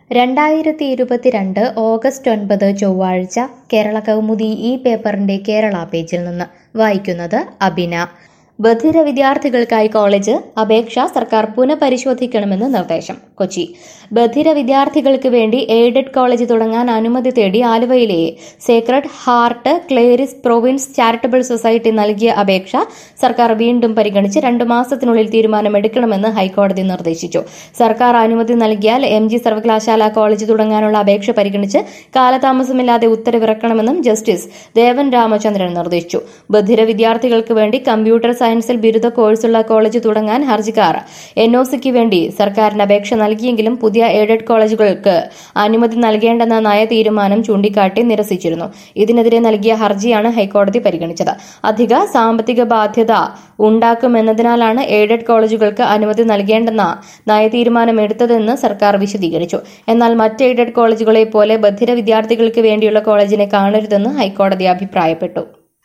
രണ്ടായിരത്തി ഇരുപത്തിരണ്ട് ഓഗസ്റ്റ് ഒൻപത് ചൊവ്വാഴ്ച കേരള കൗമുദി ഈ പേപ്പറിന്റെ കേരള പേജിൽ നിന്ന് വായിക്കുന്നത് അബിന ബധിര വിദ്യാർത്ഥികൾക്കായി കോളേജ് അപേക്ഷ സർക്കാർ പുനഃപരിശോധിക്കണമെന്ന് നിർദ്ദേശം കൊച്ചി ബധിര വിദ്യാർത്ഥികൾക്ക് വേണ്ടി എയ്ഡഡ് കോളേജ് തുടങ്ങാൻ അനുമതി തേടി ആലുവയിലെ sacred heart Claris province charitable society നൽകിയ അപേക്ഷ സർക്കാർ വീണ്ടും പരിഗണിച്ച് രണ്ടു മാസത്തിനുള്ളിൽ തീരുമാനമെടുക്കണമെന്ന് ഹൈക്കോടതി നിർദ്ദേശിച്ചു സർക്കാർ അനുമതി നൽകിയാൽ എം ജി സർവകലാശാല കോളേജ് തുടങ്ങാനുള്ള അപേക്ഷ പരിഗണിച്ച് കാലതാമസമില്ലാതെ ഉത്തരവിറക്കണമെന്നും ജസ്റ്റിസ് ദേവൻ രാമചന്ദ്രൻ നിർദ്ദേശിച്ചു ബധിര വിദ്യാർത്ഥികൾക്ക് വേണ്ടി കമ്പ്യൂട്ടർ സയൻസിൽ ബിരുദ കോഴ്സുള്ള കോളേജ് തുടങ്ങാൻ ഹർജിക്കാർ എൻ ഒ സിക്ക് വേണ്ടി സർക്കാരിന് അപേക്ഷ നൽകിയെങ്കിലും പുതിയ എയ്ഡഡ് കോളേജുകൾക്ക് അനുമതി നൽകേണ്ടെന്ന നയ തീരുമാനം ചൂണ്ടിക്കാട്ടി നിരസിച്ചിരുന്നു ഇതിനെതിരെ നൽകിയ ഹർജിയാണ് ഹൈക്കോടതി പരിഗണിച്ചത് അധിക സാമ്പത്തിക ബാധ്യത ഉണ്ടാക്കുമെന്നതിനാലാണ് എയ്ഡഡ് കോളേജുകൾക്ക് അനുമതി നൽകേണ്ടെന്ന നയ തീരുമാനമെടുത്തതെന്ന് സർക്കാർ വിശദീകരിച്ചു എന്നാൽ മറ്റ് എയ്ഡഡ് കോളേജുകളെ പോലെ ബധിര വിദ്യാർത്ഥികൾക്ക് വേണ്ടിയുള്ള കോളേജിനെ കാണരുതെന്ന് ഹൈക്കോടതി അഭിപ്രായപ്പെട്ടു